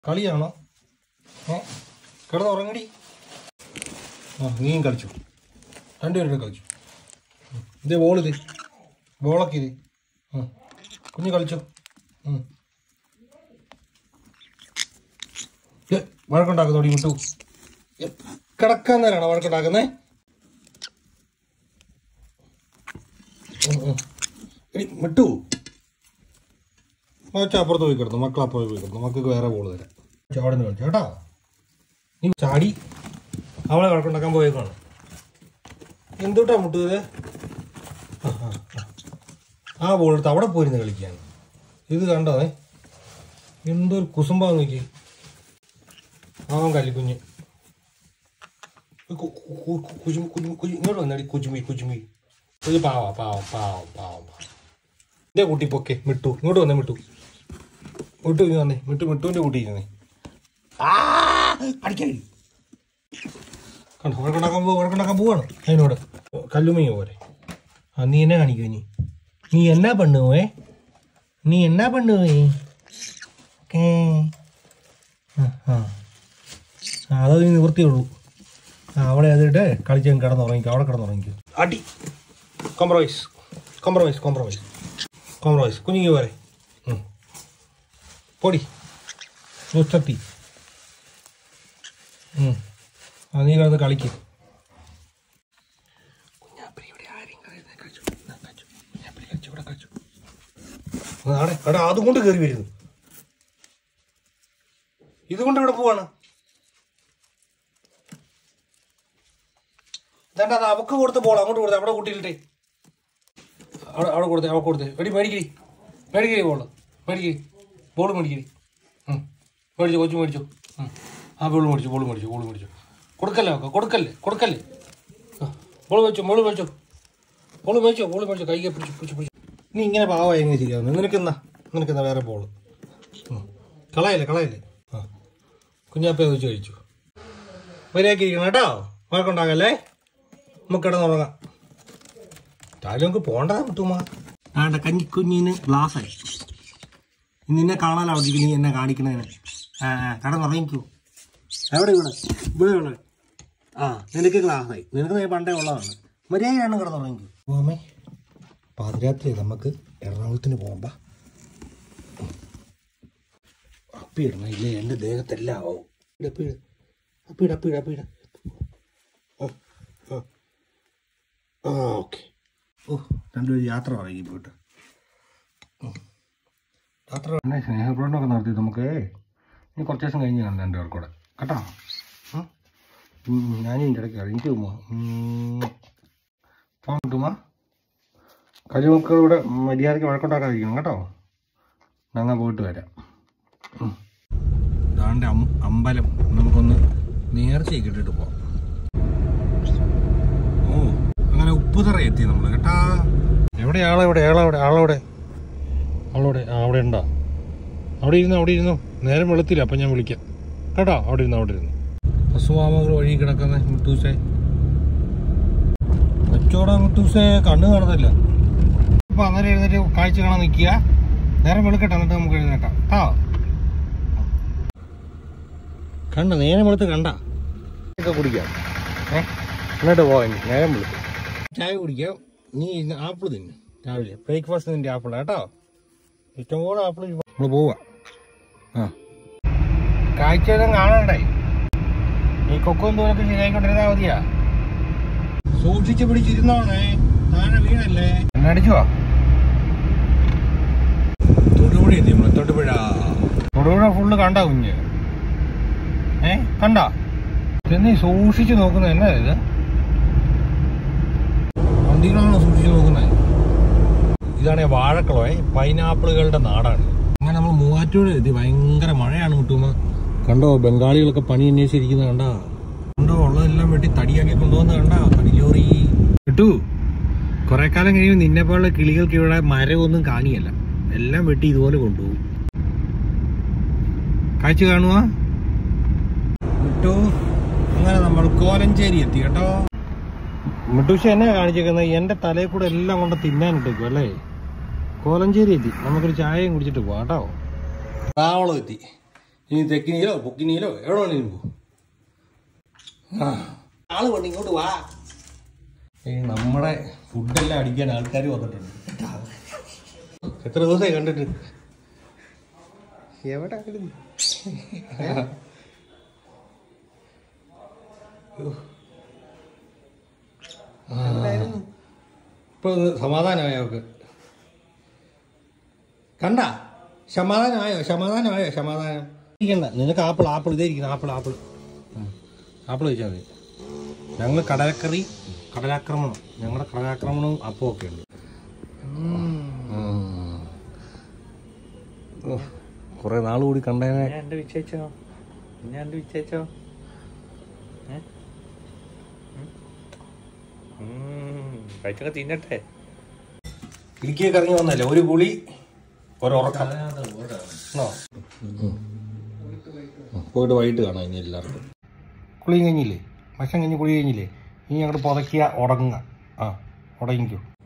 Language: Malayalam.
കളിയാണോ ഏ കിടന്ന് ഉറങ്ങടി ആ നീയും കളിച്ചു രണ്ടുപേരുടെ കളിച്ചു ഉം. ഇതേ ബോളിത് ബോളൊക്കെ ഇത് ഉം. കുഞ്ഞ് കളിച്ചോ ഉം. ഏ, വഴക്കുണ്ടാക്കുന്നോടി വിട്ടു ഏ, കിടക്കാൻ നേരാണോ വഴക്കുണ്ടാക്കുന്നേ ഉം, ഉം. എടി വിട്ടു മച്ച അപ്പുറത്ത് പോയി കിടന്നു മക്കൾ അപ്പുറത്ത് പോയി കിടന്നു മക്കൾക്ക് വേറെ ബോൾ തരാം അവിടെ നിന്ന് കളിച്ചു കേട്ടാ നീ ചാടി അവളെ വഴക്കുണ്ടാക്കാൻ പോയേക്കാണ് എന്തുട്ടാ മുട്ടുന്നത് ആ, ആ, ആ. ആ ബോൾ എടുത്ത് അവിടെ പോയിരുന്ന് കളിക്കാൻ ഇത് കണ്ടോ ഏ എന്തൊരു കുസുമ്പാന്ന് നോക്കി അവൻ കല്ലിക്കുഞ്ഞ് കു- കു- കു- കു- കുജുമി കുജുമി കുജുമി ഇങ്ങോട്ട് വന്നാടി കുജുമി കുജുമി ഇത് പാവ പാവം പാവം പാവം പാവം ഇതേ കുട്ടി പൊക്കെ മിട്ടു ഇങ്ങോട്ട് വന്നേ മിട്ടു മിട്ടു ഇങ്ങ് വന്നേ മിട്ടു മിട്ടുവിന്റെ കുട്ടി ഇരുന്നേ ആ അടിക്കടി കണ്ടോ വഴക്കുണ്ടാക്കാൻ പോ വഴക്കുണ്ടാക്കാൻ പോവാണ് അതിനോട് കല്ലുമയോ പോരെ ആ നീ എന്നെ കാണിക്കോ നീ നീ എന്നാ പണ്ണുവേ നീ എന്നാ പണ്ണുവേ ഏ ആ ആ ആ, അതോ നീ നിവൃത്തിയുള്ളൂ ആ അവിടെ അതിട്ട് കളിച്ച് കിടന്നുറങ്ങിക്കോ അവിടെ കിടന്നുറങ്ങിക്കോ അടി കോംപ്രമൈസ് കോംപ്രമൈസ് കോംപ്രമൈസ് കോംപ്രമൈസ് കുഞ്ഞിങ്ങി പോരെ ഉം. പൊടി ദുഷ്ടത്തി ഉം. ആ നീ കിടന്ന് കളിക്ക് കുഞ്ഞാപ്പരി ഇവിടെ ആരെയും കളിയാതെ കളിച്ചു. എന്നാ കളിച്ചു. കുഞ്ഞാപ്പരി കളിച്ചു, ഇവിടെ കളിച്ചു. ആ, ആടെ, ആടെ അതുകൊണ്ട് കയറി വരുന്നു ഇതുകൊണ്ട് ഇവിടെ പോവാണ് ഇതാണ്ട് അത് അവക്ക് കൊടുത്ത ബോൾ അങ്ങോട്ട് കൊടുത്തേ അവിടെ കൂട്ടിയിട്ടെ അവിടെ അവിടെ കൊടുത്തേ അവിടെ കൊടുത്തേ എടി മേടിക്കരി മേടിക്കരി ബോൾ മേടിക്കരി ബോൾ മേടിക്കരി ഉം. മേടിച്ചോ കൊച്ചു മേടിച്ചോ ഉം. ആ ബോൾ മേടിച്ചു ബോൾ മേടിച്ചു ബോൾ മേടിച്ചു കൊടുക്കല്ലേ അവക്ക് കൊടുക്കല്ലേ കൊടുക്കല്ലേ ബോൾ മേടിച്ചോ ബോൾ മേടിച്ചോ ബോൾ മേടിച്ചോ ബോൾ മേടിച്ചോ കൈകെ പിടിച്ചു പിടിച്ചു പിടിച്ചു നീ ഇങ്ങനെ പാവമായി എങ്ങനെ ശരിയാവുന്നു നിനക്കെന്നാ നിനക്കെന്നാ വേറെ ബോൾ കളയല്ലേ കളയല്ലേ ആ കുഞ്ഞാപ്പ വെച്ച് കഴിച്ചു മര്യാദക്ക് ഇരിക്കണം കേട്ടോ വഴക്കുണ്ടാകല്ലേ നമുക്ക് കിടന്നുറങ്ങാം രാവിലെ നമുക്ക് പോണ്ടതാ കിട്ടുമാ ആണ്ട കഞ്ഞിക്കുഞ്ഞിന് ഗ്ലാസ് ആയി നിന്നെ കാണാലോ അവിടെ നീ എന്നെ കാണിക്കണതിന് ആ ആ കിടന്നുറങ്ങിക്കൂ എവിടെ ഇവിടെ ഇവിടെ ഇവിടെ ആ നിനക്ക് ഗ്ലാസ് ആയി നിനക്ക് നീ പണ്ടേ ഉള്ളതാണ് മര്യാദയാണ് കിടന്നുറങ്ങിക്കൂ മാമേ പാതിരാത്രി നമുക്ക് എറണാകുളത്തിന് പോകാം അപ്പിയിടണം ഇല്ലേ എൻ്റെ ദേഹത്തെല്ലാം ആവും അപ്പിയിട അപ്പിയിട അപ്പിയിട അപ്പിയിട ആ ആ ആ ഓക്കെ ഓ രണ്ടുപേരും യാത്ര തുടങ്ങി പോയിട്ട് ഉം. യാത്ര എന്നെ സ്നേഹപ്രകടനമൊക്കെ നടത്തി നമുക്ക് ഇനി കുറച്ച് ദിവസം കഴിഞ്ഞ് കാണാം രണ്ടുപേർക്കും കൂടെ കേട്ടോ ഉം. ഉം, ഞാനും ഇതിൻ്റെ ഇടയ്ക്ക് അറിയിച്ചു പോകാം പോകാൻ കിട്ടുമാ കരിമക്കൾ ഇവിടെ മര്യാദയ്ക്ക് വഴക്കുണ്ടാക്കാതിരിക്കണം കേട്ടോ ഞങ്ങൾ പോയിട്ട് വരാം ഉം. ദാണ്ടെ അം- അമ്പലം നമുക്കൊന്ന് നേർച്ചയൊക്കെ ഇട്ടിട്ട് പോവാം ഓ അങ്ങനെ ഉപ്പുതറ എത്തി നമ്മൾ കേട്ടാ എവിടെ ആളെവിടെ ആളെവിടെ ആളെവിടെ ആളെവിടെ ആ അവിടെ ഉണ്ടോ അവിടെ ഇരുന്നു അവിടെ ഇരുന്നു നേരം വെളുത്തില്ല അപ്പം ഞാൻ വിളിക്കാം കേട്ടോ അവിടെ ഇരുന്നു അവിടെ ഇരുന്നു പശുമാമകൾ വഴി കിടക്കുന്ന മുട്ടൂസേ കച്ചവടം മുട്ടൂസേ കണ്ണ് കാണത്തില്ല അപ്പൊ അന്നേരം എഴുന്നേറ്റ് കാഴ്ച കാണാൻ നിൽക്കുക നേരം വെളുക്കട്ടെ എന്നിട്ട് നമുക്ക് എഴുന്നേക്കാം കേട്ടോ കണ്ട നേരം വെളുത്ത് കണ്ട ഒക്കെ കുടിക്കാം ഏ എന്നിട്ട് പോവാൻ നേരം വെളുത്ത് ചായ കുടിക്കാം നീ ഇന്ന് ആപ്പിൾ തിന്നു രാവിലെ ബ്രേക്ക്ഫാസ്റ്റ് നിന്റെ ആപ്പിൾ കേട്ടോ ഇഷ്ടംപോലെ ആപ്പിൾ നമ്മൾ പോവാ ആ കാഴ്ചയൊന്നും കാണണ്ടേ ഈ കൊക്കും തൂരൊക്കെ ശരിയായിക്കൊണ്ടിരുന്നാ മതിയാ സൂക്ഷിച്ച് പിടിച്ചിരുന്നോണേ താഴെ വീണല്ലേ എന്നടിച്ചുവാ തൊടുപുഴ എത്തി നമ്മള് തൊടുപുഴ തൊടുപുഴ ഫുള്ള് കണ്ട കുഞ്ഞ് ഏ കണ്ട നീ സൂക്ഷിച്ചു നോക്കുന്നത് എന്നാ ഇത് വണ്ടികളാണോ സൂക്ഷിച്ചു നോക്കുന്നത് ഇതാണ് വാഴക്കുളമേ പൈനാപ്പിളുകളുടെ നാടാണ് അങ്ങനെ നമ്മൾ മൂവാറ്റൂർ എത്തി ഭയങ്കര മഴയാണ് മുട്ടുമ്പോ കണ്ടോ ബംഗാളികളൊക്കെ പണി അന്വേഷിച്ചിരിക്കുന്നത് കണ്ടാ കണ്ടോ ഉള്ളതെല്ലാം വെട്ടി തടിയാക്കി കൊണ്ടുവന്ന് കണ്ടാ തടി ലോറി കിട്ടു കുറെ കാലം കഴിയുമ്പോൾ നിന്നെ പോലുള്ള കിളികൾക്ക് ഇവിടെ മരമൊന്നും കാണിയല്ല എല്ലാം വെട്ടി ഇതുപോലെ കൊണ്ടുപോകും കാഴ്ച കാണുക മിട്ടു അങ്ങനെ നമ്മൾ കോലഞ്ചേരി എത്തി കേട്ടോ മിട്ടുഷ എന്നെ കാണിച്ചേക്കുന്നത് എന്റെ തലയിൽ കൂടെ എല്ലാം കൊണ്ട് തിന്നാനിട്ടേക്കും അല്ലേ കോലഞ്ചേരി എത്തി നമുക്കൊരു ചായയും കുടിച്ചിട്ട് പോവാം കേട്ടോ എറണാകുളം എത്തി ഇനി തെക്കിനിയിലോ പൊക്കിനിയിലോ എവിടെ വേണേലും പോ ആ ആള് വേണ്ട ഇങ്ങോട്ട് വാ ഈ നമ്മുടെ ഫുഡെല്ലാം അടിക്കാൻ ആൾക്കാർ വന്നിട്ടുണ്ട് എത്ര ദിവസമായി കണ്ടിട്ട് എവിടെ ഇപ്പൊ ഒന്ന് സമാധാനമായോ അവർക്ക് കണ്ട സമാധാനമായോ സമാധാനമായോ സമാധാനം ഇരിക്കണ്ട നിനക്ക് ആപ്പിൾ ആപ്പിൾ ഇതേ ഇരിക്കുന്നു ആപ്പിൾ ആപ്പിൾ ആപ്പിൾ കഴിച്ചാൽ മതി ഞങ്ങൾ കടലക്കറി കടലാക്രമണം ഞങ്ങളുടെ കടലാക്രമണവും അപ്പവും ഒക്കെ ഉണ്ട് കുറെ നാൾ കൂടി കണ്ടേനെ ഞാൻ എന്റെ വിശേഷോ ഞാൻ എന്റെ വിശേഷോ കഴിച്ചൊക്കെ തിന്നട്ടെ ഇടുക്കിയൊക്കെ ഇറങ്ങി വന്നല്ലേ ഒരു കുളി ഒരുറക്കം ആണോ? ഉം. പോയിട്ട് വൈകിട്ട് കാണാം ഇനി എല്ലാവർക്കും കുളി കഴിഞ്ഞില്ലേ ഭക്ഷണം കഴിഞ്ഞ് കുളി കഴിഞ്ഞില്ലേ ഇനി അങ്ങോട്ട് പുതയ്ക്കുക ഉടങ്ങുക ആ ഉടങ്ങിക്കോ